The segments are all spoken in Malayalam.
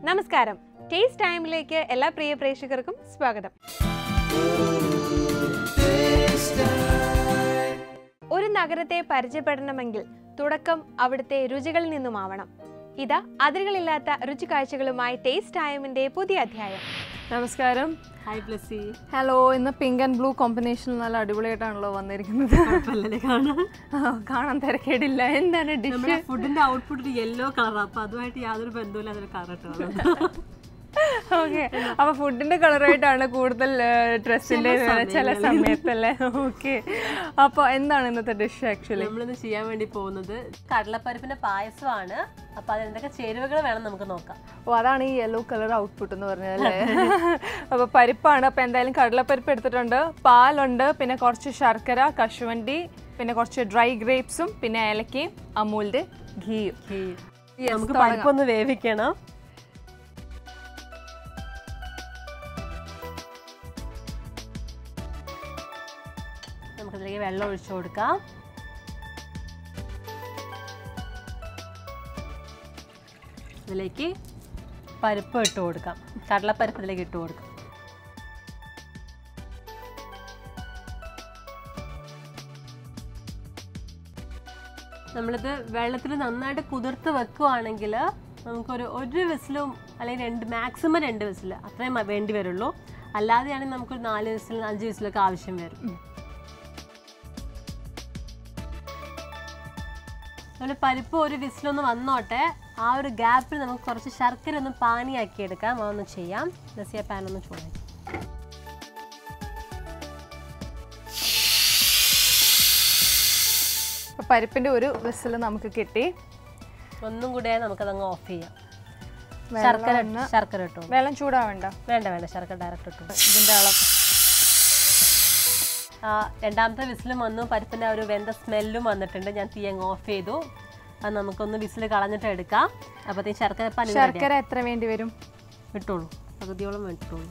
നമസ്കാരം ടേസ്റ്റ് ടൈമിലേക്ക് എല്ലാ പ്രിയ പ്രേക്ഷകർക്കും സ്വാഗതം ഒരു നഗരത്തെ പരിചയപ്പെടണമെങ്കിൽ തുടക്കം അവിടുത്തെ രുചികളിൽ നിന്നുമാവണം ഇതാ അതിരുകളില്ലാത്ത രുചി കാഴ്ചകളുമായി ടേസ്റ്റ് ടൈമിന്റെ പുതിയ അധ്യായം നമസ്കാരം ഹായ് ബ്ലസ്സി ഹലോ ഇന്ന് പിങ്ക് ആൻഡ് ബ്ലൂ കോമ്പിനേഷൻ നല്ല അടിപൊളിയായിട്ടാണല്ലോ വന്നിരിക്കുന്നത് കുഴപ്പമില്ലല്ലേ കാണാൻ ആ, കാണാൻ തിരക്കേടില്ല എന്താണ് ഡിഷ് നമ്മുടെ ഫുഡിന്റെ ഔട്ട്പുട്ട് യെല്ലോ കളറാണ് അപ്പൊ അതുമായിട്ട് യാതൊരു ബന്ധമില്ല അതിന് കറക്റ്റ് ഓക്കെ അപ്പൊ ഫുഡിന്റെ കളറായിട്ടാണ് കൂടുതൽ ഡ്രസ്സിന്റെ ചില സമയത്തല്ലേ ഓക്കെ അപ്പൊ എന്താണ് ഇന്നത്തെ ഡിഷ് ആക്ച്വലി നമ്മളിന്ന് ചെയ്യാൻ വേണ്ടി പോകുന്നത് കടലപ്പരിപ്പിന്റെ പായസമാണ് അപ്പൊ അതിൽ എന്തൊക്കെ ചേരുവകൾ വേണം നമുക്ക് നോക്കാം ഓ അതാണ് ഈ യെല്ലോ കളർ ഔട്ട്പുട്ട് എന്ന് പറഞ്ഞതല്ലേ അപ്പൊ പരിപ്പാണ് അപ്പൊ എന്തായാലും കടലപ്പരിപ്പ് എടുത്തിട്ടുണ്ട് പാലുണ്ട് പിന്നെ കുറച്ച് ശർക്കര കശുവണ്ടി പിന്നെ കുറച്ച് ഡ്രൈ ഗ്രേപ്സും പിന്നെ ഏലക്കയും അമൂലിന്റെ ഘീയും Yes, നമുക്ക് തുടങ്ങാം. പരിപ്പൊന്ന് വേവിക്കണം നമുക്കതിലേക്ക് വെള്ളം ഒഴിച്ചു കൊടുക്കാം ഇതിലേക്ക് പരിപ്പ് ഇട്ട് കൊടുക്കാം കടലപ്പരിപ്പ് ഇതിലേക്ക് ഇട്ട് കൊടുക്കാം നമ്മളിത് വെള്ളത്തിൽ നന്നായിട്ട് കുതിർത്ത് വെക്കുവാണെങ്കിൽ നമുക്കൊരു ഒരു വിസിലും അല്ലെങ്കിൽ രണ്ട് മാക്സിമം രണ്ട് വിസിൽ അത്രയും മ- വേണ്ടി വരുള്ളൂ അല്ലാതെയാണെങ്കിൽ നമുക്കൊരു നാല് വിസിൽ അഞ്ച് വിസിലൊക്കെ ആവശ്യം വരും നമ്മൾ പരിപ്പ് ഒരു വിസിലൊന്ന് വന്നോട്ടെ ആ ഒരു ഗ്യാപ്പിൽ നമുക്ക് കുറച്ച് ശർക്കര ഒന്ന് പാനിയാക്കി എടുക്കാം അതൊന്ന് ചെയ്യാം ലസിയ പാൻ ഒന്ന് ചൂടാക്കി അപ്പൊ പരിപ്പിന്റെ ഒരു വിസിൽ നമുക്ക് കിട്ടി ഒന്നും കൂടെ നമുക്കതങ്ങ് ഓഫ് ചെയ്യാം ശർക്കര ശർക്കര ഇട്ടു വെള്ളം ചൂടാവണ്ട വേണ്ട വേണ്ട ശർക്കര ഡയറക്റ്റ് ഇട്ടു ഇതിന്റെ അളവ് ആ, രണ്ടാമത്തെ വിസിലും വന്നു പരിപ്പിൻ്റെ ആ ഒരു വെന്ത സ്മെല്ലും വന്നിട്ടുണ്ട് ഞാൻ തീ അങ്ങ് ഓഫ് ചെയ്തു അത് നമുക്കൊന്ന് വിസിൽ കളഞ്ഞിട്ട് എടുക്കാം അപ്പോഴത്തേക്ക് ശർക്കര പാനി ശർക്കര എത്ര വേണ്ടി വരും ഇട്ടോളൂ പകുതിയോളം ഇട്ടോളൂ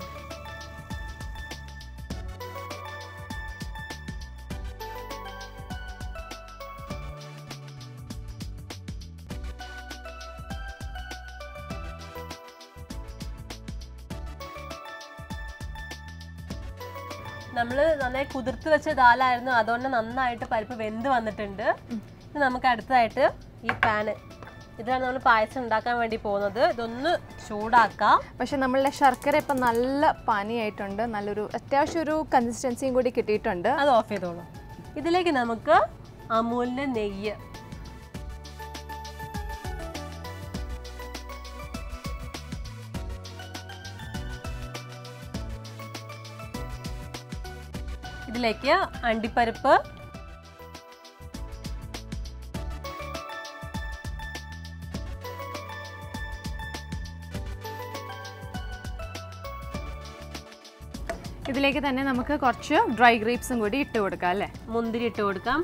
നമ്മൾ നന്നായി കുതിർത്ത് വെച്ച ദാലായിരുന്നു അതുകൊണ്ട് നന്നായിട്ട് പരിപ്പ് വെന്ത് വന്നിട്ടുണ്ട് ഇനി നമുക്ക് അടുത്തതായിട്ട് ഈ പാന് ഇതാണ് നമ്മൾ പായസം ഉണ്ടാക്കാൻ വേണ്ടി പോകുന്നത് ഇതൊന്ന് ചൂടാക്കാം പക്ഷെ നമ്മളുടെ ശർക്കര ഇപ്പം നല്ല പനിയായിട്ടുണ്ട് നല്ലൊരു അത്യാവശ്യം ഒരു കൺസിസ്റ്റൻസിയും കൂടി കിട്ടിയിട്ടുണ്ട് അത് ഓഫ് ചെയ്തോളൂ ഇതിലേക്ക് നമുക്ക് അമൂലിൻ്റെ നെയ്യ് ഇതിലേക്ക് അണ്ടിപ്പരിപ്പ് ഇതിലേക്ക് തന്നെ നമുക്ക് കുറച്ച് ഡ്രൈ ഗ്രേപ്സും കൂടി ഇട്ട് കൊടുക്കാം അല്ലേ മുന്തിരി ഇട്ട് കൊടുക്കാം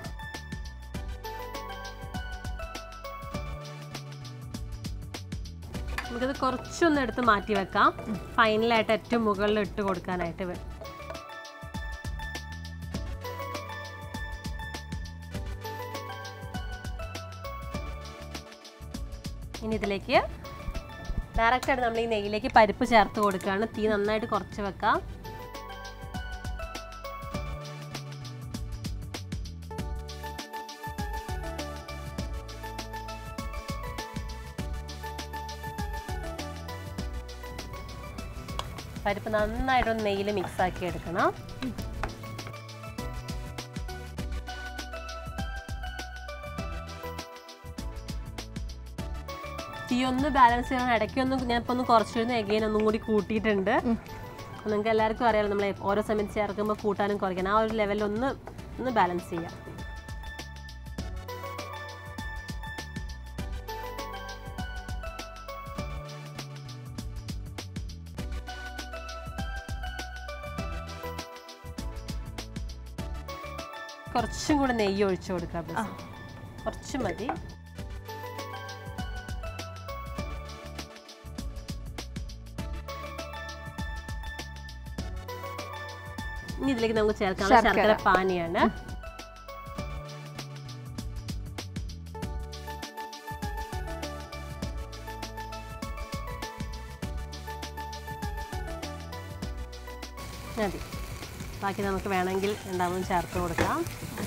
നമുക്കത് കുറച്ചൊന്ന് എടുത്ത് മാറ്റി വെക്കാം ഫൈനലായിട്ട് ഏറ്റവും മുകളിൽ ഇട്ട് കൊടുക്കാനായിട്ട് വേ- ഇനി ഇതിലേക്ക് ഡയറക്റ്റായിട്ട് നമ്മൾ ഈ നെയ്യിലേക്ക് പരിപ്പ് ചേർത്ത് കൊടുക്കുകയാണ് തീ നന്നായിട്ട് കുറച്ച് വെക്കാം പരിപ്പ് നന്നായിട്ടൊന്ന് നെയ്യിൽ മിക്സ് ആക്കി എടുക്കണം തീ ഒന്ന് ബാലൻസ് ചെയ്യണം ഇടയ്ക്ക് ഒന്ന് ഞാൻ ഇപ്പോൾ ഒന്ന് കുറച്ചിരുന്ന് എഗെയിൻ ഒന്നും കൂടി കൂട്ടിയിട്ടുണ്ട് അപ്പോൾ നിങ്ങൾക്ക് എല്ലാവർക്കും അറിയാലോ നമ്മൾ ഓരോ സമയത്ത് ചേർക്കുമ്പോൾ കൂട്ടാനും കുറയ്ക്കണം ആ ഒരു ലെവലിൽ ഒന്ന് ഒന്ന് ബാലൻസ് ചെയ്യാം കുറച്ചും കൂടെ നെയ്യ് ഒഴിച്ചു കൊടുക്കാം ബസ്. കുറച്ച് മതി ഇനി ഇതിലേക്ക് നമുക്ക് ചേർക്കാനുള്ള ശർക്കര പാനിയാണ് മതി ബാക്കി നമുക്ക് വേണമെങ്കിൽ രണ്ടാമതും ചേർത്ത് കൊടുക്കാം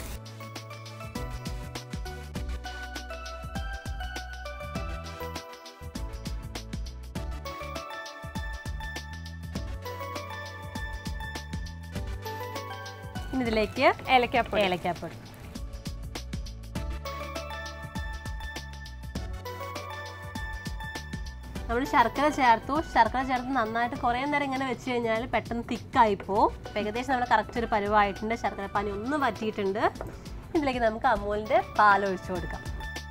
ഇനി ഇതിലേക്ക് ഏലക്കാപ്പൊടി ഏലക്കാപ്പൊടി നമ്മൾ ശർക്കര ചേർത്തു ശർക്കര ചേർത്ത് നന്നായിട്ട് കുറേ നേരം ഇങ്ങനെ വെച്ച് കഴിഞ്ഞാൽ പെട്ടെന്ന് തിക്കായി പോവും അപ്പോൾ ഏകദേശം നമ്മുടെ കറക്റ്റ് ഒരു പരുവായിട്ടുണ്ട് ശർക്കര പാനി ഒന്ന് വറ്റിയിട്ടുണ്ട് ഇതിലേക്ക് നമുക്ക് അമൂലിൻ്റെ പാൽ ഒഴിച്ചു കൊടുക്കാം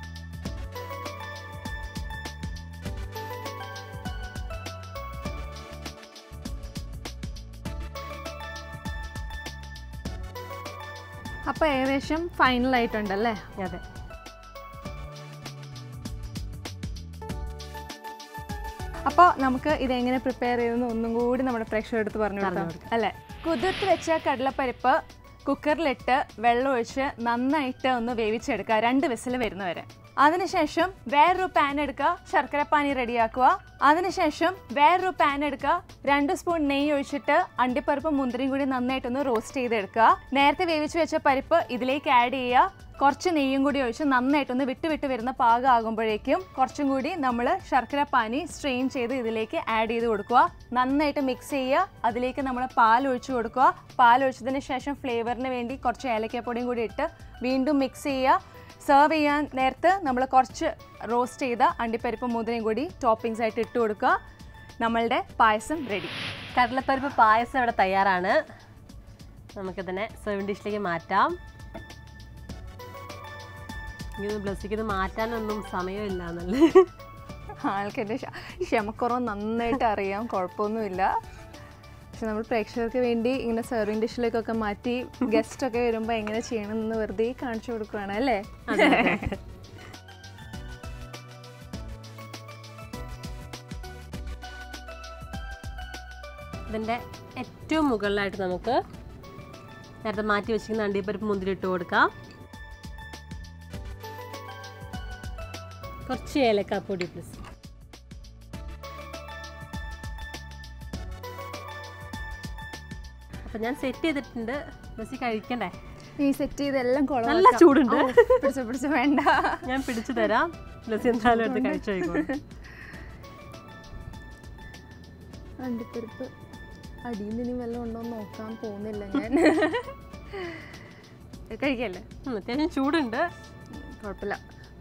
അപ്പോൾ ഏകദേശം ഫൈനൽ ആയിട്ടുണ്ടല്ലേ അതെ അപ്പോൾ നമുക്ക് ഇതെങ്ങനെ പ്രിപ്പയർ ചെയ്തെന്ന് ഒന്നും കൂടി നമ്മുടെ പ്രേക്ഷകർ എടുത്ത് പറഞ്ഞു കൊടുക്കാം അല്ലേ കുതിർത്ത് വെച്ച കടലപ്പരിപ്പ് കുക്കറിലിട്ട് വെള്ളം ഒഴിച്ച് നന്നായിട്ട് ഒന്ന് വേവിച്ചെടുക്കുക രണ്ട് വിസിൽ വരുന്നവരെ അതിനുശേഷം വേറൊരു പാൻ എടുക്കുക ശർക്കര പാനി റെഡിയാക്കുക അതിനുശേഷം വേറൊരു പാൻ എടുക്കുക രണ്ട് സ്പൂൺ നെയ്യ് ഒഴിച്ചിട്ട് അണ്ടിപ്പരിപ്പും മുന്തിരിയും കൂടി നന്നായിട്ടൊന്ന് റോസ്റ്റ് ചെയ്തെടുക്കുക നേരത്തെ വേവിച്ച് വെച്ച പരിപ്പ് ഇതിലേക്ക് ആഡ് ചെയ്യുക കുറച്ച് നെയ്യും കൂടി ഒഴിച്ച് നന്നായിട്ടൊന്ന് വിട്ട് വിട്ട് വരുന്ന പാകമാകുമ്പോഴേക്കും കുറച്ചും കൂടി നമ്മൾ ശർക്കര പാനി സ്ട്രെയിൻ ചെയ്ത് ഇതിലേക്ക് ആഡ് ചെയ്ത് കൊടുക്കുക നന്നായിട്ട് മിക്സ് ചെയ്യുക അതിലേക്ക് നമ്മൾ പാൽ ഒഴിച്ച് കൊടുക്കുക പാൽ ഒഴിച്ചതിന് ശേഷം ഫ്ലേവറിന് വേണ്ടി കുറച്ച് ഏലക്കപ്പൊടിയും കൂടി ഇട്ട് വീണ്ടും മിക്സ് ചെയ്യുക സെർവ് ചെയ്യാൻ നേരത്ത് നമ്മൾ കുറച്ച് റോസ്റ്റ് ചെയ്ത അണ്ടിപ്പരിപ്പും മുതിരയും കൂടി ടോപ്പിംഗ്സ് ആയിട്ട് ഇട്ട് കൊടുക്കുക നമ്മളുടെ പായസം റെഡി കടലപ്പരിപ്പ് പായസം ഇവിടെ തയ്യാറാണ് നമുക്കിതിനെ സെർവിങ് ഡിഷിലേക്ക് മാറ്റാം ഇത് ബ്ലസ്സിക്ക് ഇത് മാറ്റാനൊന്നും സമയമില്ല എന്നല്ലേ ആൾക്ക് എൻ്റെ ക്ഷമക്കുറവ് നന്നായിട്ട് അറിയാം കുഴപ്പമൊന്നുമില്ല പക്ഷെ നമ്മൾ പ്രേക്ഷകർക്ക് വേണ്ടി ഇങ്ങനെ സെർവിങ് ഡിഷിലേക്കൊക്കെ മാറ്റി ഗസ്റ്റ് ഒക്കെ വരുമ്പോൾ എങ്ങനെ ചെയ്യണമെന്ന് വെറുതെ കാണിച്ചു കൊടുക്കുകയാണ് അല്ലേ ഇതിൻ്റെ ഏറ്റവും മുകളിലായിട്ട് നമുക്ക് നേരത്തെ മാറ്റി വെച്ചിരിക്കുന്ന അണ്ടിപ്പരിപ്പ് മുന്തിരി ഇട്ട് കൊടുക്കാം കുറച്ച് ഏലക്കാപ്പൊടി പ്ലീസ് അപ്പം ഞാൻ സെറ്റ് ചെയ്തിട്ടുണ്ട് ബസ്സി കഴിക്കണ്ടേ ഈ സെറ്റ് ചെയ്തെല്ലാം കുളം നല്ല ചൂടുണ്ട് പിടിച്ച പിടിച്ച വേണ്ട ഞാൻ പിടിച്ചു തരാം ബസ്സി എന്തായാലും എടുത്ത് കഴിച്ചു കഴിക്കോളൂ അണ്ടിപ്പരിപ്പ് അടിയിൽ നിന്ന് ഇനി വല്ലതും ഉണ്ടോ എന്ന് നോക്കാൻ പോകുന്നില്ല ഞാൻ കഴിക്കല്ലേ ഉം, അത്യാവശ്യം ചൂടുണ്ട് കുഴപ്പമില്ല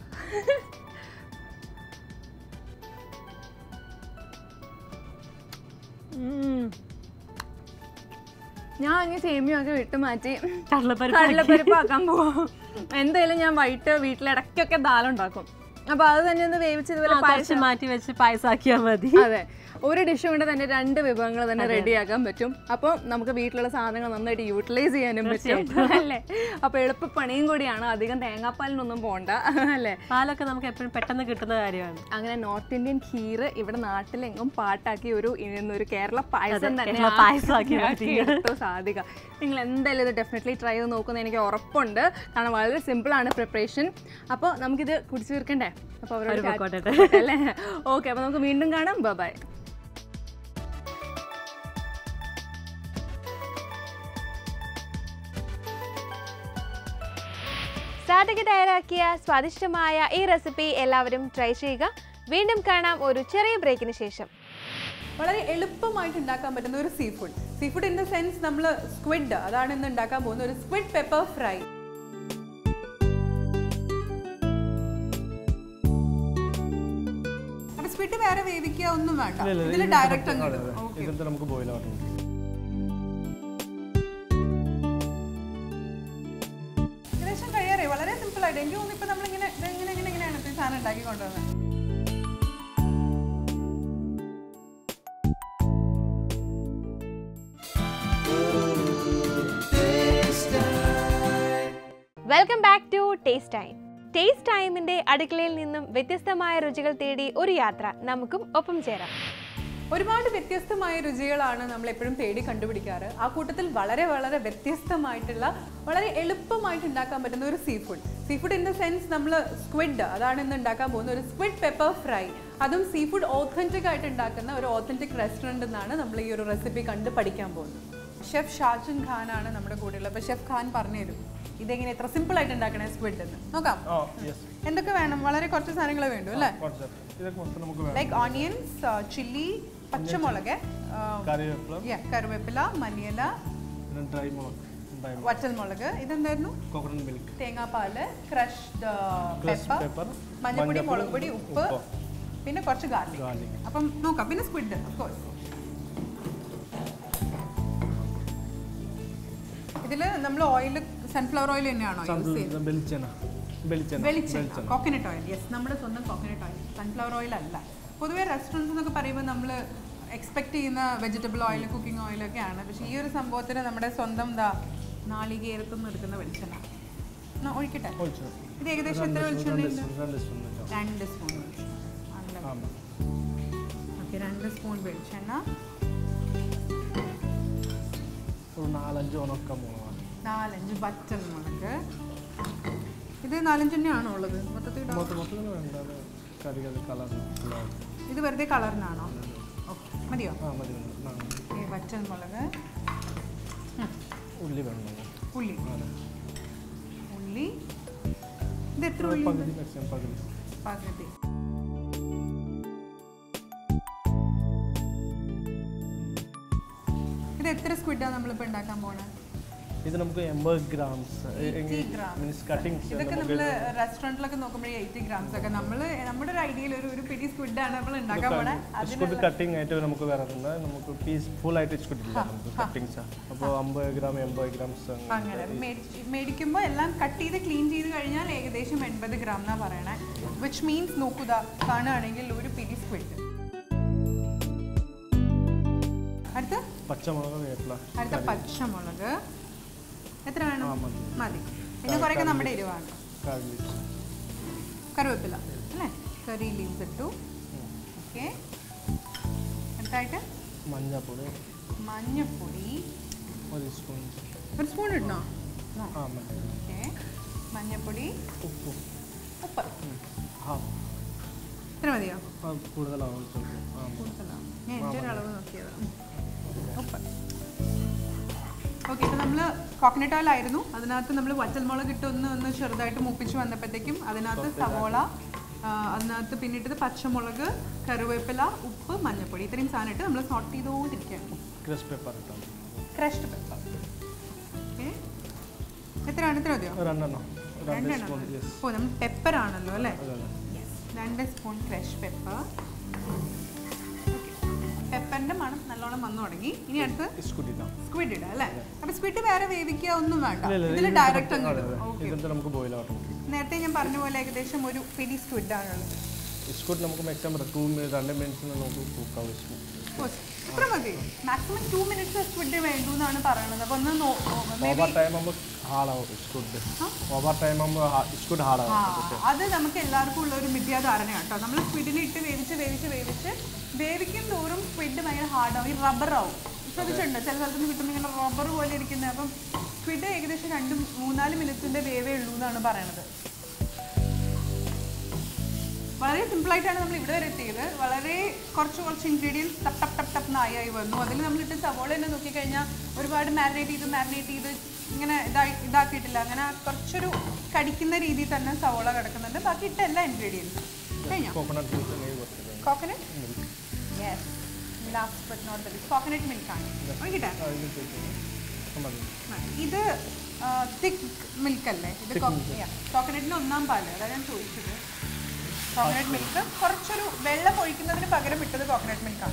ഉം. ഞാൻ അങ്ങ് സേമിയൊക്കെ വിട്ട് മാറ്റി കടലപ്പരിപ്പ് കടലപ്പരിപ്പ് ആക്കാൻ പോവാം എന്തായാലും ഞാൻ വൈകിട്ട് വീട്ടിലിടയ്ക്കൊക്കെ ദാലുണ്ടാക്കും അപ്പൊ അത് തന്നെ ഒന്ന് വേവിച്ച് ഇതുപോലെ ആ, കുറച്ച് മാറ്റി വെച്ച് പായസാക്കിയാൽ മതി അതെ ഒരു ഡിഷ് കൊണ്ട് തന്നെ രണ്ട് വിഭവങ്ങൾ തന്നെ റെഡിയാക്കാൻ പറ്റും അപ്പോൾ നമുക്ക് വീട്ടിലുള്ള സാധനങ്ങൾ നന്നായിട്ട് യൂട്ടിലൈസ് ചെയ്യാനും പറ്റും അല്ലേ അപ്പോൾ എളുപ്പപ്പണിയും കൂടിയാണ് അധികം തേങ്ങാപ്പാലിനൊന്നും പോണ്ട അല്ലേ പാലൊക്കെ നമുക്ക് എപ്പോഴും പെട്ടെന്ന് കിട്ടുന്ന കാര്യമാണ് അങ്ങനെ നോർത്ത് ഇന്ത്യൻ ഖീർ ഇവിടെ നാട്ടിലെങ്ങും പാട്ടാക്കി ഒരു ഒരു കേരള പായസം തന്നെ കേരള പായസമാക്കി ആക്കി എടുത്തു സാധിക നിങ്ങൾ എന്തായാലും ഇത് ഡെഫിനറ്റ്ലി ട്രൈ ചെയ്ത് നോക്കുന്നത് എനിക്ക് ഉറപ്പുണ്ട് കാരണം വളരെ സിമ്പിൾ ആണ് പ്രിപ്പറേഷൻ അപ്പോൾ നമുക്കിത് കുടിച്ചു തീർക്കണ്ടേ അപ്പോൾ അവരോട് ഒരു chat പൊക്കോട്ടെ. ചെയ്യട്ടെ അല്ലേ ഓക്കെ അപ്പോൾ നമുക്ക് വീണ്ടും കാണാം ബൈ സാധക തയ്യാറാക്കിയ സ്വാദിഷ്ടമായ ഈ റെസിപ്പി എല്ലാവരും ട്രൈ ചെയ്യുക വീണ്ടും കാണാം ഒരു ചെറിയ ബ്രേക്കിന് ശേഷം വളരെ എളുപ്പമായിട്ട് ഉണ്ടാക്കാൻ പറ്റുന്ന ഒരു sea food sea food in the sense നമ്മൾ സ്ക്വിഡ് അതാണ് ഇന്ന് ഉണ്ടാക്കാൻ പോകുന്ന ഒരു സ്ക്വിഡ് പെപ്പർ ഫ്രൈ അപ്പൊ സ്ക്വിഡ് വേറെ വേവിക്കുക ഒന്നും വേണ്ട ഇതിൽ ഡയറക്റ്റ് അങ്ങ് ഇടും. Okay. ഇതിൽ നമുക്ക് ബോയിൽ ആവട്ടെ ഏകദേശം കഴിയാറേ വളരെ സിമ്പിൾ ആയിട്ട് എനിക്ക് തോന്നുന്നു ഇപ്പൊ നമ്മളിങ്ങനെ ഇത് ഇങ്ങനെ ഇങ്ങനെ ഇങ്ങനെയാണ് ഇപ്പൊ ഈ സാധനം ഉണ്ടാക്കി കൊണ്ടുവന്നത് welcome back to taste time taste ടൈമിന്റെ അടുക്കളയിൽ നിന്നും വ്യത്യസ്തമായ രുചികൾ തേടി ഒരു യാത്ര നമുക്കും ഒപ്പം ചേരാം ഒരുപാട് വ്യത്യസ്തമായ രുചികളാണ് നമ്മൾ എപ്പോഴും തേടി കണ്ടുപിടിക്കാറ് ആ കൂട്ടത്തിൽ വളരെ വളരെ വ്യത്യസ്തമായിട്ടുള്ള വളരെ എളുപ്പമായിട്ട് ഉണ്ടാക്കാൻ പറ്റുന്ന ഒരു sea food sea food in the sense നമ്മൾ സ്ക്വിഡ് അതാണ് ഇന്ന് ഉണ്ടാക്കാൻ പോകുന്ന ഒരു സ്ക്വിഡ് പെപ്പർ ഫ്രൈ അതും സീ ഫുഡ് ഓത്തൻറ്റിക് ആയിട്ട് ഉണ്ടാക്കുന്ന ഒരു ഓത്തൻറ്റിക് റെസ്റ്റോറൻറ്റ് നിന്നാണ് നമ്മൾ ഈ ഒരു റെസിപ്പി കണ്ട് പഠിക്കാൻ പോകുന്നത് ഷെഫ് ഷാജുൻ ഖാൻ ആണ് നമ്മുടെ കൂടെയുള്ളത് അപ്പോൾ ഷെഫ് ഖാൻ പറഞ്ഞു തരും ഇതെങ്ങനെ എത്ര സിമ്പിൾ ആയിട്ട് ഉണ്ടാക്കണേ സ്ക്വിഡ് എന്ന് നോക്കാം ആ യെസ് എന്തൊക്കെ വേണം വളരെ കുറച്ച് സാധനങ്ങളെ വേണ്ടു അല്ലേ കുറച്ച് ഇതൊക്കെ മൊത്തം നമുക്ക് വേണം ലൈക്ക് ഓണിയൻസ് ചില്ലി പച്ചമുളക് കറിവേപ്പില yeah, കറിവേപ്പില മല്ലിയില പിന്നെ ഡ്രൈ മുളക് ഡ്രൈ മുളക് വറ്റൽമുളക് ഇതെന്തായിരുന്നു കോക്കനട്ട് മിൽക്ക് തേങ്ങാപ്പാല് ക്രഷ്ഡ് Crushed പെപ്പർ pepper, മഞ്ഞൾപ്പൊടി മഞ്ഞൾപ്പൊടി, മുളക് പൊടി ഉപ്പ് ഉപ്പ്. പിന്നെ കുറച്ച് ഗാർലിക് ഗാർലിക് അപ്പം നോക്കാം പിന്നെ സ്ക്വിഡ് കോഴ്സ് ഇതിൽ നമ്മൾ ഓയിൽ സൺഫ്ലവർ ഓയിൽ തന്നെയാണോ യൂസ് ചെയ്യുന്നത് വെളിച്ചെണ്ണ വെളിച്ചെണ്ണ വെളിച്ചെണ്ണ കോക്കനട്ട് ഓയിൽ യെസ് നമ്മുടെ സ്വന്തം കോക്കനട്ട് ഓയിൽ സൺഫ്ലവർ ഓയിൽ അല്ല പൊതുവേ റെസ്റ്റോറൻറ്റ്സ് എന്നൊക്കെ പറയുമ്പോൾ നമ്മൾ എക്സ്പെക്ട് ചെയ്യുന്ന വെജിറ്റബിൾ ഓയിൽ കുക്കിംഗ് ഓയിലൊക്കെയാണ് പക്ഷേ ഈ ഒരു സംഭവത്തിന് നമ്മുടെ സ്വന്തം എന്താ നാളികേരത്തു നിന്ന് എടുക്കുന്ന വെളിച്ചെണ്ണ എന്നാ ഒഴിക്കട്ടെ ഒഴിച്ചു ഇത് ഏകദേശം എത്ര വെളിച്ചെണ്ണ ഉണ്ട് രണ്ട് സ്പൂൺ വെച്ചോ രണ്ട് സ്പൂൺ വെളിച്ചെണ്ണ ആമാ ഓക്കെ രണ്ട് സ്പൂൺ വെളിച്ചെണ്ണ ഒരു നാലഞ്ച് ഉണക്ക മുളക് നാലഞ്ച് വറ്റൽ മുളക് ഇത് നാലഞ്ചെണ്ണയാണോ ഉള്ളത് മൊത്തത്തിൽ ഇടാം മൊത്തം മൊത്തത്തിൽ വേണ്ടത് കറി കറി കളർ ഇത് വെറുതെ കളറിനാണോ ഓക്കെ മതിയോ ആ മതി മതി ആ, ഈ വറ്റൽ മുളക് ഉം, ഉള്ളി വേണം ഉള്ളി അതെ ഉള്ളി ഇത് എത്ര ഉള്ളി പകുതി മാക്സിമം പകുതി പകുതി ഇത് എത്ര സ്ക്വിഡാണ് നമ്മളിപ്പോൾ ഉണ്ടാക്കാൻ പോണത് ഇത് നമുക്ക് എൺപത് ഗ്രാംസ് 80 grams. മീൻസ് കട്ടിങ്സ് ഇതൊക്കെ നമ്മൾ റെസ്റ്റോറൻറ്റിലൊക്കെ നോക്കുമ്പോഴേ എയ്റ്റി ഗ്രാംസ് ഒക്കെ നമ്മൾ നമ്മുടെ ഒരു ഐഡിയയിൽ ഒരു ഒരു പിടി സ്ക്വിഡാണ് നമ്മൾ ഉണ്ടാക്കാൻ പോണേ ഇസ്കുട്ട് കട്ടിങ് ആയിട്ട് നമുക്ക് വരാറുണ്ട് നമുക്ക് പീസ് ഫുൾ ആയിട്ട് ഇസ്കുട്ട് ഇല്ല നമുക്ക് കട്ടിങ്സ് അപ്പോൾ അമ്പത് ഗ്രാം എൺപത് ഗ്രാംസ് അങ്ങനെ മേടിച്ച് മേടിക്കുമ്പോൾ എല്ലാം കട്ട് ചെയ്ത് ക്ലീൻ ചെയ്ത് കഴിഞ്ഞാൽ ഏകദേശം എൺപത് ഗ്രാം എന്നാ പറയണേ വിച്ച് മീൻസ് നോക്കുക കാണുകയാണെങ്കിൽ ഒരു പിടി സ്ക്വിഡ് അടുത്ത് പച്ചമുളക് വേപ്പില അടുത്ത പച്ചമുളക് എത്ര വേണം ആ, മതി. മതി പിന്നെ കുറേയൊക്കെ നമ്മുടെ എരിവാണ് കറി കറിവേപ്പില അല്ലേ കറി ലീവ്സ് ഇട്ടു ഓക്കെ അടുത്തായിട്ട് മഞ്ഞപ്പൊടി മഞ്ഞപ്പൊടി ഒരു സ്പൂൺ ഒരു സ്പൂൺ ഇടണോ ആ മതി ഓക്കെ മഞ്ഞപ്പൊടി ഉപ്പ് ഉപ്പ് ഹാഫ് ഇത്ര മതിയോ അത് കൂടുതലാവും ചിലപ്പോൾ ആ മതി. കൂടുതലാവും ഞാൻ എൻ്റെ ഒരു അളവ് നോക്കിയതാണ് ഉപ്പ് ഓക്കെ ഇപ്പം നമ്മൾ കോക്കനട്ട് ഓയിൽ ആയിരുന്നു അതിനകത്ത് നമ്മൾ വറ്റൽമുളക് ഇട്ട് ഒന്ന് ഒന്ന് ചെറുതായിട്ട് മൂപ്പിച്ച് വന്നപ്പോഴത്തേക്കും അതിനകത്ത് സവോള ആ, അതിനകത്ത് പിന്നിട്ടത് പച്ചമുളക് കറിവേപ്പില ഉപ്പ് മഞ്ഞൾപ്പൊടി ഇത്രയും സാധനം ഇട്ട് നമ്മൾ സോട്ട് ചെയ്തുകൊണ്ടിരിക്കുകയാണ് ക്രിസ്പ് പെപ്പർ ഇട്ടാൽ മതി. ക്രഷ്ഡ് പെപ്പർ ഓക്കെ എത്രയാണ് ഇത്ര മതിയോ രണ്ടെണ്ണം രണ്ട് രണ്ടെണ്ണം സ്പൂൺ യെസ് ഓ നമ്മൾ പെപ്പർ ആണല്ലോ അല്ലേ അതെ രണ്ട് സ്പൂൺ ക്രഷ് പെപ്പർ പെപ്പറിന്റെ മണം നല്ലോണം വന്നു തുടങ്ങി ഇനി അടുത്ത് ഇസ്കുട്ട് ഇടാം സ്ക്വിഡ് ഇടാം അല്ലേ അപ്പൊ സ്ക്വിഡ് വേറെ വേവിക്കുക ഒന്നും വേണ്ട ഇല്ല, ഇല്ല, ഇതിൽ ഇതിൽ ഡയറക്റ്റ് അങ്ങ് അതെ, ഇടും അതെ. ഓക്കെ ഇതിന്റെ നമുക്ക് ബോയിൽ ഓട്ടോമാറ്റിക് നേരത്തെ ഞാൻ പറഞ്ഞ പോലെ ഏകദേശം ഒരു പിടി സ്ക്വിഡ് ആണുള്ളത് ഇസ്കുട്ട് നമുക്ക് മാക്സിമം ടു രണ്ട് മിനിറ്റ്സിന് നമുക്ക് കുക്കാവും ഇസ്കുട്ട് ഓ, ഇത്ര മതി മാക്സിമം ടു മിനിറ്റ്സ് സ്ക്വിഡ് വേണ്ടു എന്നാണ് പറയണത് അപ്പൊ ഒന്ന് നോ- ഓ, maybe- ഓവർ ടൈം ആകുമ്പോൾ ഹാർഡാവും ഇസ്കുട്ട് ഓവർ ടൈം ആകുമ്പോൾ ഇസ്കുട്ട് ആ, ഹാർഡാവും അത് നമുക്ക് എല്ലാവർക്കും ഉള്ള ഒരു മിഥ്യാധാരണയാണ് കേട്ടോ നമ്മൾ സ്ക്വിഡിനെ ഇട്ട് വേവിച്ച് വേവിച്ച് വേവിച്ച് വേവിക്കും തോറും സ്ക്വിഡ് ഭയങ്കര ഹാർഡാവും ഈ റബ്ബർ ആവും ശ്രദ്ധിച്ചിട്ടുണ്ട് ചില സ്ഥലത്ത് നിന്ന് കിട്ടുമ്പോൾ ഇങ്ങനെ റബ്ബർ പോലെ ഇരിക്കുന്നത് അപ്പം സ്ക്വിഡ് ഏകദേശം രണ്ട് മൂന്നാല് മിനിറ്റിന്റെ വേവേ ഉള്ളൂ എന്നാണ് പറയണത് വളരെ സിമ്പിളായിട്ടാണ് നമ്മൾ ഇവിടെ വരെ എത്തിയത് വളരെ കുറച്ച് കുറച്ച് ഇൻഗ്രീഡിയൻസ് ടപ്പ് ടപ്പ് ടപ്പ് ടപ്പ് നായി ആയി വന്നു അതിൽ നമ്മളിട്ട് സവോള തന്നെ നോക്കിക്കഴിഞ്ഞാൽ ഒരുപാട് മാരിനേറ്റ് ചെയ്ത് മാരിനേറ്റ് ചെയ്ത് ഇങ്ങനെ ഇതായി ഇതാക്കിയിട്ടില്ല അങ്ങനെ കുറച്ചൊരു കടിക്കുന്ന രീതിയിൽ തന്നെ സവോള കിടക്കുന്നുണ്ട് ബാക്കി ഇട്ട എല്ലാ ഇൻഗ്രീഡിയൻസും കഴിഞ്ഞോ കോക്കനട്ട് ജ്യൂസ് നെയ്യ് കുറച്ചിട്ടുണ്ട് coconut yes last but not the coconut മിൽക്കാണ് ഒഴിക്കട്ടെ മതി മതി. ഇത് തിക്ക് മിൽക്ക് അല്ലേ ഇത് കോക്കനട്ടിന് ഒന്നാം പാല് അതാണ് ഞാൻ ചോദിച്ചത് കോക്കനട്ട് മിൽക്ക് കുറച്ചൊരു വെള്ളം ഒഴിക്കുന്നതിന് പകരം ഇട്ടത് കോക്കനട്ട് മിൽക്കാണ്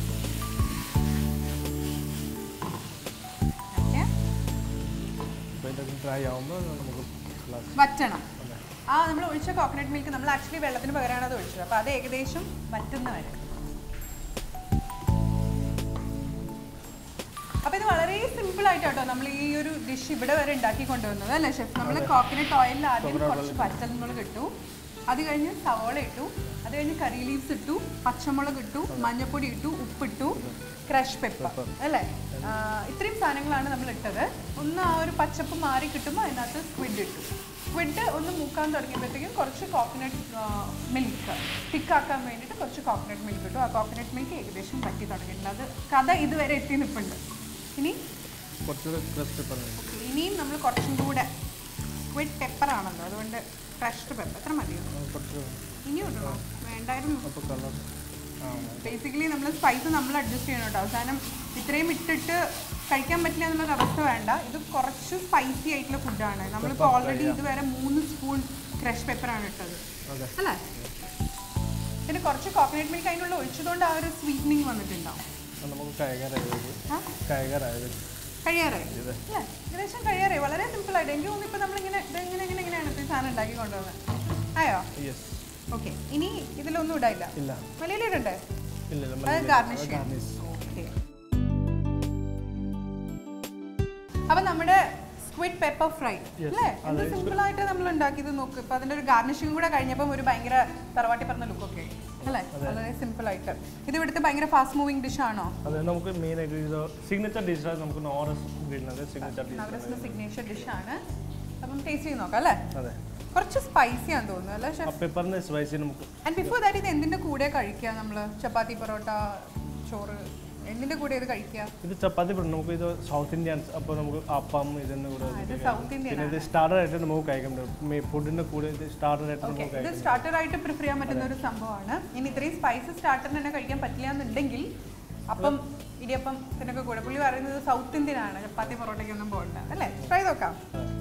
ഓക്കെ അപ്പോൾ ഇതൊക്കെ ഡ്രൈ ആകുമ്പോൾ നമുക്ക് ഗ്ലാസ് വറ്റണം ആ നമ്മൾ ഒഴിച്ച കോക്കനട്ട് മിൽക്ക് നമ്മൾ ആക്ച്വലി വെള്ളത്തിന് പകരമാണ് അത് ഒഴിച്ചത് അപ്പോൾ അത് ഏകദേശം വറ്റുന്ന വരെ അപ്പോൾ ഇത് വളരെ സിമ്പിൾ ആയിട്ട് കേട്ടോ നമ്മൾ ഈ ഒരു ഡിഷ് ഇവിടെ വരെ ഉണ്ടാക്കി കൊണ്ടുവന്നത് അല്ലേ ഷെഫ് നമ്മൾ കോക്കനട്ട് ഓയിലിൽ ആദ്യം കുറച്ച് പച്ചമുളക് ഇട്ടു അത് കഴിഞ്ഞ് സവോള ഇട്ടു അത് കഴിഞ്ഞ് കറി ലീവ്സ് ഇട്ടു പച്ചമുളക് ഇട്ടു മഞ്ഞൾപ്പൊടി ഇട്ടു ഉപ്പിട്ടു ക്രഷ് പെപ്പർ അല്ലേ ആ, ഇത്രയും സാധനങ്ങളാണ് നമ്മൾ ഇട്ടത് ഒന്ന് ആ ഒരു പച്ചപ്പ് മാറി കിട്ടുമ്പോൾ അതിനകത്ത് സ്ക്വിഡ് ഇട്ടു സ്ക്വിഡ് ഒന്ന് മൂക്കാൻ തുടങ്ങിയപ്പോഴത്തേക്കും കുറച്ച് കോക്കനട്ട് മിൽക്ക് തിക്കാക്കാൻ വേണ്ടിയിട്ട് കുറച്ച് കോക്കനട്ട് മിൽക്ക് ഇട്ടു ആ കോക്കനട്ട് മിൽക്ക് ഏകദേശം പറ്റി തുടങ്ങിയിട്ടുണ്ട് അത് കഥ ഇതുവരെ എത്തി നിൽപ്പുണ്ട് ഇനി കുറച്ചുകൂടെ ക്രസ്റ്റ് പെപ്പർ ഇനിയും നമ്മൾ കുറച്ചും കൂടെ സ്ക്വിഡ് പെപ്പർ ആണല്ലോ അതുകൊണ്ട് ഫ്രഷ് പെപ്പർ എത്ര മതിയോ കുറച്ച് ഇനിയും ഇടണോ വേണ്ടായിരുന്നു അപ്പോൾ കളർ ആ ബേസിക്കലി നമ്മൾ സ്പൈസ് നമ്മൾ അഡ്ജസ്റ്റ് ചെയ്യണം കേട്ടോ അവസാനം ഇത്രയും ഇട്ടിട്ട് കഴിക്കാൻ പറ്റില്ല എന്നുള്ളൊരു അവസ്ഥ വേണ്ട ഇത് കുറച്ച് സ്പൈസി ആയിട്ടുള്ള ഫുഡാണ് നമ്മളിപ്പോൾ ഓൾറെഡി ഇതുവരെ മൂന്ന് സ്പൂൺ ക്രഷ് പെപ്പറാണ് ഇട്ടത് അതെ അല്ലേ പിന്നെ കുറച്ച് കോക്കനട്ട് മിൽക്ക് അതിനുള്ള ഒഴിച്ചതുകൊണ്ട് ആ ഒരു സ്വീറ്റനിങ് വന്നിട്ടുണ്ടാവും അപ്പോൾ നമുക്ക് കൈകാരായത് ആ കൈകാരായത് കഴിയാറായി അല്ലേ ഏകദേശം കഴിയാറായി വളരെ സിമ്പിൾ ആയിട്ട് എനിക്ക് തോന്നുന്നു ഇപ്പൊ നമ്മളിങ്ങനെ ഇത് ഇങ്ങനെ ഇങ്ങനെ ഇങ്ങനെയാണ് ഈ സാധനം ഉണ്ടാക്കി കൊണ്ടുവന്നത് ആയോ യെസ് ഓക്കെ ഇനി ഇതിലൊന്നും ഇടായില്ല ഇല്ല മലയിലിടണ്ടേ ഇല്ല നമ്മൾ അത് ഗാർണിഷ് ഗാർണിഷ് ഓക്കെ അപ്പൊ നമ്മുടെ സ്ക്വിഡ് പെപ്പർ ഫ്രൈ അല്ലേ എന്ത് സിമ്പിൾ ആയിട്ട് നമ്മൾ ഉണ്ടാക്കിയത് നോക്ക് ഇപ്പൊ അതിന്റെ ഒരു ഗാർണിഷിംഗ് കൂടെ കഴിഞ്ഞപ്പോൾ ഒരു ഭയങ്കര തറവാട്ടി പറഞ്ഞ ലുക്കൊക്കെ അല്ലേ വളരെ സിമ്പിൾ ആയിട്ട് ഇത് ഇവിടുത്തെ ഭയങ്കര ഫാസ്റ്റ് മൂവിങ് ഡിഷ് ആണോ അതെ നമുക്ക് മെയിൻ ആയിട്ട് ഇത് സിഗ്നേച്ചർ ഡിഷാണ് നമുക്ക് നോറസ് വീടുന്നത് സിഗ്നേച്ചർ ഡിഷ് നവരസിന്റെ സിഗ്നേച്ചർ ഡിഷ് ആണ് അപ്പം ടേസ്റ്റ് ചെയ്ത് നോക്കാം അല്ലേ അതെ കുറച്ച് സ്പൈസി ആണെന്ന് തോന്നുന്നു അല്ലേ ആ ഷെഫ് പെപ്പറിന് സ്പൈസി നമുക്ക് ആൻഡ് ബിഫോർ ദാറ്റ് ഇത് എന്തിന്റെ കൂടെ കഴിക്കുക നമ്മൾ ചപ്പാത്തി പൊറോട്ട ചോറ് എന്തിന്റെ കൂടെ ഇത് കഴിക്കുക ഇത് ചപ്പാത്തി പെടും നമുക്ക് ഇത് സൗത്ത് ഇന്ത്യൻസ് അപ്പോൾ നമുക്ക് അപ്പം ഇതിൻ്റെ കൂടെ ഇത് ഇത് സൗത്ത് ഇന്ത്യൻ പിന്നെ ഇത് സ്റ്റാർട്ടർ ആയിട്ട് നമുക്ക് കഴിക്കാൻ പറ്റും ഫുഡിൻ്റെ കൂടെ ഇത് സ്റ്റാർട്ടർ ആയിട്ട് ഓക്കെ നമുക്ക് ഇത് കഴിക്കാം സ്റ്റാർട്ടർ ആയിട്ട് പ്രിഫർ ചെയ്യാൻ പറ്റുന്ന ഒരു സംഭവമാണ് ഇനി ഇത്രയും സ്പൈസസ് സ്റ്റാർട്ടറിന് തന്നെ കഴിക്കാൻ പറ്റില്ല എന്നുണ്ടെങ്കിൽ അപ്പം ഇടിയപ്പം ഇതിനൊക്കെ കൂടെ പുള്ളി പറയുന്നത് സൗത്ത് ഇന്ത്യൻ ആണ് ചപ്പാത്തി പൊറോട്ടയ്ക്കൊന്നും പോകണ്ട അല്ലേ ട്രൈ നോക്കാം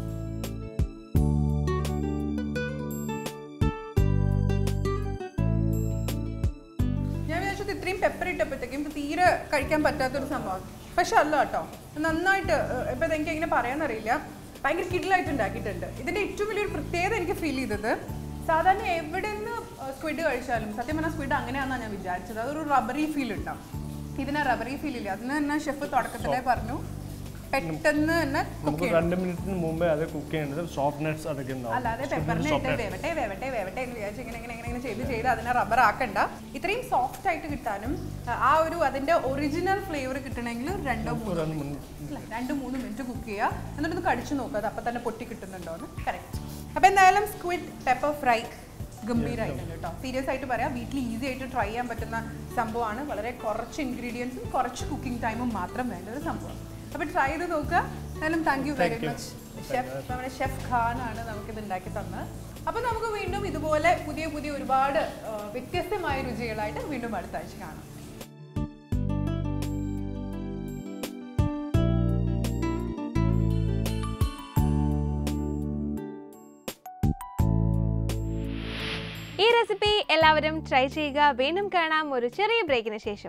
ഞാൻ വിചാരിച്ചത് ഇത്രയും പെപ്പർ ഇട്ടപ്പോഴത്തേക്കും ഇത് തീരെ കഴിക്കാൻ പറ്റാത്തൊരു സംഭവം പക്ഷെ അല്ല കേട്ടോ നന്നായിട്ട് ഏഹ്, ഇപ്പൊ എനിക്ക് എങ്ങനെ പറയാന്നറിയില്ല ഭയങ്കര കിഡിലായിട്ട് ഉണ്ടാക്കിയിട്ടുണ്ട് ഇതിന്റെ ഏറ്റവും വലിയൊരു പ്രത്യേകത എനിക്ക് ഫീൽ ചെയ്തത് സാധാരണ എവിടെ നിന്ന് സ്ക്വിഡ് കഴിച്ചാലും സത്യം പറഞ്ഞാൽ സ്ക്വിഡ് അങ്ങനെയാണെന്നാണ് ഞാൻ വിചാരിച്ചത് അതൊരു റബ്ബറി ഫീൽ ഉണ്ടാവും ഇതിന് റബ്ബറി ഫീൽ ഇല്ല അതിന് തന്നെ ഷെഫ് തുടക്കത്തിലേ പറഞ്ഞു പെട്ടെന്ന് തന്നെ കുക്ക് നമുക്ക് രണ്ട് മിനിറ്റിന് മുമ്പേ അത് കുക്ക് ചെയ്യേണ്ടത് സോഫ്റ്റ് നട്ട്സ് അതൊക്കെ ഉണ്ടാവും അല്ലാതെ പെപ്പറിനെ ഇട്ട് വേവട്ടെ വേവട്ടെ വേവട്ടെ എന്ന് വിചാരിച്ച് ഇങ്ങനെ ഇങ്ങനെ ഇങ്ങനെ ഇങ്ങനെ ചെയ്ത് ചെയ്ത് അതിനെ റബ്ബർ ആക്കണ്ട ഇത്രയും സോഫ്റ്റ് ആയിട്ട് കിട്ടാനും ആ, ആ ഒരു അതിന്റെ ഒറിജിനൽ ഫ്ലേവർ കിട്ടണമെങ്കിൽ ഒരു രണ്ടോ മൂന്നോ രണ്ട് മിനിറ്റ് അല്ല, രണ്ട് മൂന്ന് മിനിറ്റ് കുക്ക് ചെയ്യുക എന്നിട്ട് ഒന്ന് കടിച്ചു നോക്കുക അത് അപ്പം തന്നെ പൊട്ടി കിട്ടുന്നുണ്ടോ എന്ന് കറക്റ്റ് അപ്പോൾ എന്തായാലും സ്ക്വിഡ് പെപ്പർ ഫ്രൈ ഗംഭീരമായിട്ടുണ്ട് കേട്ടോ സീരിയസ് ആയിട്ട് പറയാം വീട്ടിൽ ഈസി ആയിട്ട് ട്രൈ ചെയ്യാൻ പറ്റുന്ന സംഭവമാണ് വളരെ കുറച്ച് ഇൻഗ്രീഡിയൻസും കുറച്ച് കുക്കിംഗ് ടൈമും മാത്രം വേണ്ട ഒരു സംഭവം അപ്പോൾ ട്രൈ ചെയ്ത് നോക്കുക എന്തായാലും thank you very much chef നമ്മുടെ ഷെഫ് ഖാൻ ആണ് നമുക്കിത് ഉണ്ടാക്കി തന്നത് അപ്പോൾ നമുക്ക് വീണ്ടും ഇതുപോലെ പുതിയ പുതിയ ഒരുപാട് ആ, വ്യത്യസ്തമായ രുചികളായിട്ട് വീണ്ടും അടുത്ത ആഴ്ച കാണാം ഈ റെസിപ്പി എല്ലാവരും ട്രൈ ചെയ്യുക വീണ്ടും കാണാം ഒരു ചെറിയ ബ്രേക്കിന് ശേഷം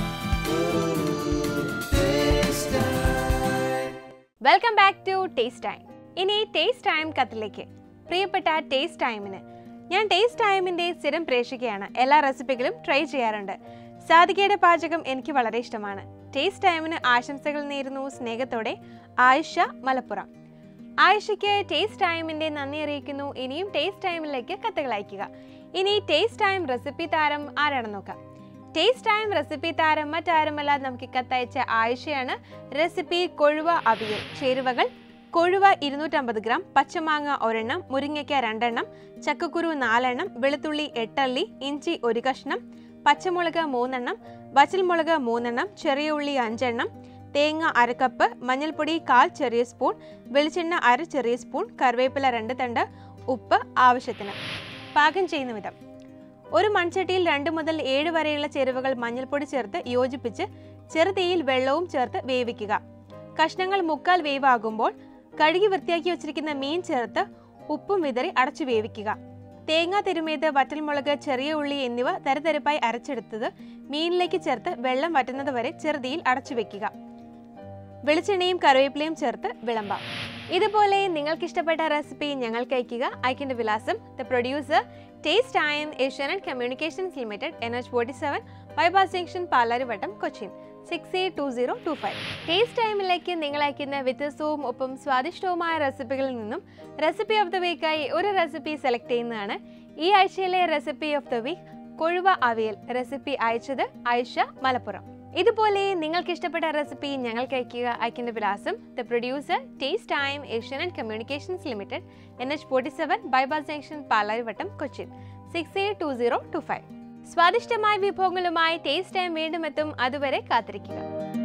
welcome back to taste time ഇനി ടേസ്റ്റ് ടൈം കത്തിലേക്ക് പ്രിയപ്പെട്ട ടേസ്റ്റ് ടൈമിന് ഞാൻ ടേസ്റ്റ് ടൈമിൻ്റെ സ്ഥിരം പ്രേക്ഷിക്കുകയാണ് എല്ലാ റെസിപ്പികളും ട്രൈ ചെയ്യാറുണ്ട് സാധികയുടെ പാചകം എനിക്ക് വളരെ ഇഷ്ടമാണ് ടേസ്റ്റ് ടൈമിന് ആശംസകൾ നേരുന്നു സ്നേഹത്തോടെ ആയിഷ മലപ്പുറം ആയിഷയ്ക്ക് ടേസ്റ്റ് ടൈമിന്റെ നന്ദി അറിയിക്കുന്നു ഇനിയും ടേസ്റ്റ് ടൈമിലേക്ക് കത്തുകൾ അയക്കുക ഇനി ടേസ്റ്റ് ടൈം റെസിപ്പി താരം ആരാണെന്ന് നോക്കാം ടേസ്റ്റ് ടൈം റെസിപ്പി താരം മറ്റാരുമല്ല നമുക്ക് കത്തയച്ച ആയിഷയാണ് റെസിപ്പി കൊഴുവ അവിയൽ ചേരുവകൾ കൊഴുവ ഇരുന്നൂറ്റമ്പത് ഗ്രാം പച്ചമാങ്ങ ഒരെണ്ണം മുരിങ്ങയ്ക്ക രണ്ടെണ്ണം ചക്കക്കുരു നാലെണ്ണം വെളുത്തുള്ളി എട്ടള്ളി ഇഞ്ചി ഒരു കഷ്ണം പച്ചമുളക് മൂന്നെണ്ണം വച്ചൽമുളക് മൂന്നെണ്ണം ചെറിയ ഉള്ളി അഞ്ചെണ്ണം തേങ്ങ അര കപ്പ് മഞ്ഞൾപ്പൊടി കാൽ ചെറിയ സ്പൂൺ വെളിച്ചെണ്ണ അര ചെറിയ സ്പൂൺ കറിവേപ്പില രണ്ട് തണ്ട് ഉപ്പ് ആവശ്യത്തിന് പാകം ചെയ്യുന്ന വിധം ഒരു മൺചട്ടിയിൽ രണ്ട് മുതൽ ഏഴ് വരെയുള്ള ചേരുവകൾ മഞ്ഞൾപ്പൊടി ചേർത്ത് യോജിപ്പിച്ച് ചെറുതീയിൽ വെള്ളവും ചേർത്ത് വേവിക്കുക കഷ്ണങ്ങൾ മുക്കാൽ വേവാകുമ്പോൾ കഴുകി വൃത്തിയാക്കി വെച്ചിരിക്കുന്ന മീൻ ചേർത്ത് ഉപ്പും വിതറി അടച്ചു വേവിക്കുക തേങ്ങ തിരുമേത് വറ്റൽമുളക് ചെറിയ ഉള്ളി എന്നിവ തരതരപ്പായി അരച്ചെടുത്തത് മീനിലേക്ക് ചേർത്ത് വെള്ളം വറ്റുന്നത് വരെ ചെറുതീയിൽ അടച്ചു വെക്കുക വെളിച്ചെണ്ണയും കറിവേപ്പിലയും ചേർത്ത് വിളമ്പാം ഇതുപോലെ നിങ്ങൾക്ക് ഇഷ്ടപ്പെട്ട റെസിപ്പി ഞങ്ങൾക്ക് അയക്കുക അയക്കേണ്ട വിലാസം the producer taste time Asianet communications limited N H forty seven bypass junction Palarivattom Cochin six eight two zero two five taste ടൈമിലേക്ക് നിങ്ങൾ അയക്കുന്ന വ്യത്യസ്തവും ഒപ്പം സ്വാദിഷ്ടവുമായ റെസിപ്പികളിൽ നിന്നും റെസിപ്പി ഓഫ് ദ വീക്കായി ഒരു റെസിപ്പി സെലക്ട് ചെയ്യുന്നതാണ് ഈ ആഴ്ചയിലെ റെസിപ്പി ഓഫ് ദ വീക്ക് കൊഴുവ അവിയൽ റെസിപ്പി അയച്ചത് ആയിഷ മലപ്പുറം ഇതുപോലെ നിങ്ങൾക്ക് ഇഷ്ടപ്പെട്ട റെസിപ്പി ഞങ്ങൾക്ക് അയക്കുക അയക്കേണ്ട വിലാസം the producer taste time Asian and communications limited N H forty seven bypass junction Palarivattom Cochin six eight two zero two five സ്വാദിഷ്ടമായ വിഭവങ്ങളുമായി ടേസ്റ്റ് ടൈം വീണ്ടും എത്തും അതുവരെ കാത്തിരിക്കുക